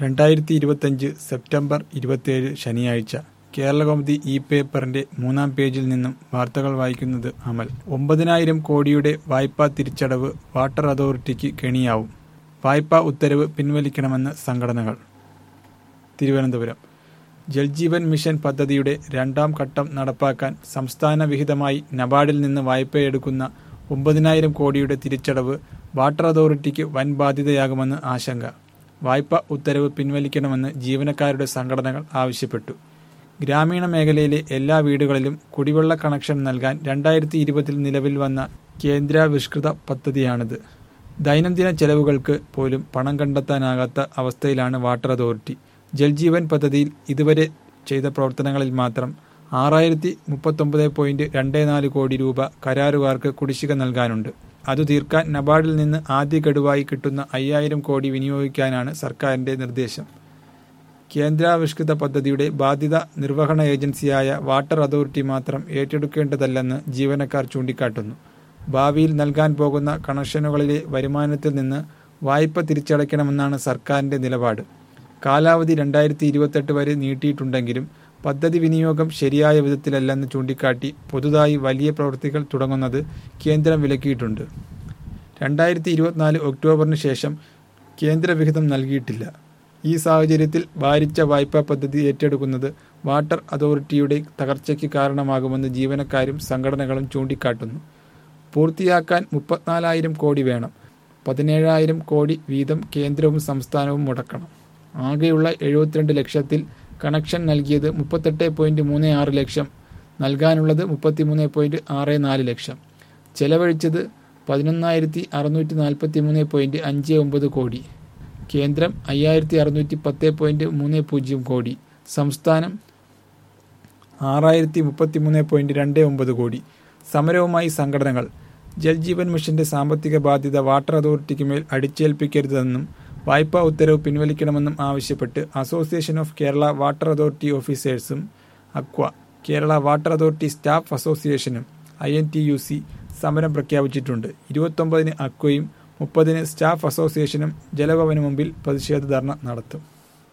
രണ്ടായിരത്തി ഇരുപത്തഞ്ച് സെപ്റ്റംബർ ഇരുപത്തിയേഴ് ശനിയാഴ്ച കേരളകൗമുദി ഇ പേപ്പറിന്റെ മൂന്നാം പേജിൽ നിന്നും വാർത്തകൾ വായിക്കുന്നത് അമൽ ഒമ്പതിനായിരം കോടിയുടെ വായ്പാ തിരിച്ചടവ് വാട്ടർ അതോറിറ്റിക്ക് കെണിയാവും വായ്പാ ഉത്തരവ് പിൻവലിക്കണമെന്ന് സംഘടനകൾ തിരുവനന്തപുരം ജൽജീവൻ മിഷൻ പദ്ധതിയുടെ രണ്ടാം ഘട്ടം നടപ്പാക്കാൻ സംസ്ഥാന വിഹിതമായി നബാർഡിൽ നിന്ന് വായ്പയെടുക്കുന്ന ഒമ്പതിനായിരം കോടിയുടെ തിരിച്ചടവ് വാട്ടർ അതോറിറ്റിക്ക് വൻ ബാധ്യതയാകുമെന്ന് ആശങ്ക വായ്പ ഉത്തരവ് പിൻവലിക്കണമെന്ന് ജീവനക്കാരുടെ സംഘടനകൾ ആവശ്യപ്പെട്ടു ഗ്രാമീണ മേഖലയിലെ എല്ലാ വീടുകളിലും കുടിവെള്ള കണക്ഷൻ നൽകാൻ രണ്ടായിരത്തി ഇരുപതിൽ നിലവിൽ വന്ന കേന്ദ്രാവിഷ്കൃത പദ്ധതിയാണിത് ദൈനംദിന ചെലവുകൾക്ക് പോലും പണം കണ്ടെത്താനാകാത്ത അവസ്ഥയിലാണ് വാട്ടർ അതോറിറ്റി ജൽജീവൻ പദ്ധതിയിൽ ഇതുവരെ ചെയ്ത പ്രവർത്തനങ്ങളിൽ മാത്രം ആറായിരത്തി മുപ്പത്തൊമ്പത് പോയിന്റ് രണ്ട് നാല് കോടി രൂപ കരാറുകാർക്ക് കുടിശ്ശിക നൽകാനുണ്ട് അത് തീർക്കാൻ നബാർഡിൽ നിന്ന് ആദ്യ ഗഡുവായി കിട്ടുന്ന അയ്യായിരം കോടി വിനിയോഗിക്കാനാണ് സർക്കാരിന്റെ നിർദ്ദേശം കേന്ദ്രാവിഷ്കൃത പദ്ധതിയുടെ ബാധ്യത നിർവഹണ ഏജൻസിയായ വാട്ടർ അതോറിറ്റി മാത്രം ഏറ്റെടുക്കേണ്ടതല്ലെന്ന് ജീവനക്കാർ ചൂണ്ടിക്കാട്ടുന്നു ഭാവിയിൽ നൽകാൻ പോകുന്ന കണക്ഷനുകളിലെ വരുമാനത്തിൽ നിന്ന് വായ്പ തിരിച്ചടയ്ക്കണമെന്നാണ് സർക്കാരിന്റെ നിലപാട് കാലാവധി രണ്ടായിരത്തി ഇരുപത്തെട്ട് വരെ നീട്ടിയിട്ടുണ്ടെങ്കിലും പദ്ധതി വിനിയോഗം ശരിയായ വിധത്തിലല്ലെന്ന് ചൂണ്ടിക്കാട്ടി പുതുതായി വലിയ പ്രവൃത്തികൾ തുടങ്ങുന്നത് കേന്ദ്രം വിലക്കിയിട്ടുണ്ട് രണ്ടായിരത്തി ഇരുപത്തിനാല് ഒക്ടോബറിന് ശേഷം കേന്ദ്രവിഹിതം നൽകിയിട്ടില്ല ഈ സാഹചര്യത്തിൽ ഭാരിച്ച വായ്പാ പദ്ധതി ഏറ്റെടുക്കുന്നത് വാട്ടർ അതോറിറ്റിയുടെ തകർച്ചയ്ക്ക് കാരണമാകുമെന്ന് ജീവനക്കാരും സംഘടനകളും ചൂണ്ടിക്കാട്ടുന്നു പൂർത്തിയാക്കാൻ മുപ്പത്തിനാലായിരം കോടി വേണം പതിനേഴായിരം കോടി വീതം കേന്ദ്രവും സംസ്ഥാനവും മുടക്കണം ആകെയുള്ള എഴുപത്തിരണ്ട് ലക്ഷത്തിൽ കണക്ഷൻ നൽകിയത് മുപ്പത്തെട്ട് പോയിന്റ് മൂന്ന് ആറ് ലക്ഷം നൽകാനുള്ളത് മുപ്പത്തിമൂന്ന് പോയിന്റ് ആറ് നാല് ലക്ഷം ചെലവഴിച്ചത് പതിനൊന്നായിരത്തി അറുന്നൂറ്റി നാൽപ്പത്തി മൂന്ന് പോയിന്റ് അഞ്ച് ഒമ്പത് കോടി കേന്ദ്രം അയ്യായിരത്തി അറുന്നൂറ്റി പത്ത് പോയിന്റ് മൂന്ന് പൂജ്യം കോടി സംസ്ഥാനം ആറായിരത്തി മുപ്പത്തി മൂന്ന് പോയിന്റ് രണ്ട് ഒമ്പത് കോടി സമരവുമായി സംഘടനകൾ ജൽജീവൻ മിഷന്റെ സാമ്പത്തിക ബാധ്യത വാട്ടർ അതോറിറ്റിക്ക് മേൽ അടിച്ചേൽപ്പിക്കരുതെന്നും വായ്പാ ഉത്തരവ് പിൻവലിക്കണമെന്നും ആവശ്യപ്പെട്ട് association of Kerala water authority ഓഫീസേഴ്സും aqua Kerala water authority staff അസോസിയേഷനും I N T U C സമരം പ്രഖ്യാപിച്ചിട്ടുണ്ട് ഇരുപത്തൊമ്പതിന് അക്വയും മുപ്പതിന് സ്റ്റാഫ് അസോസിയേഷനും ജലഭവന് മുമ്പിൽ പ്രതിഷേധ ധർണ നടത്തും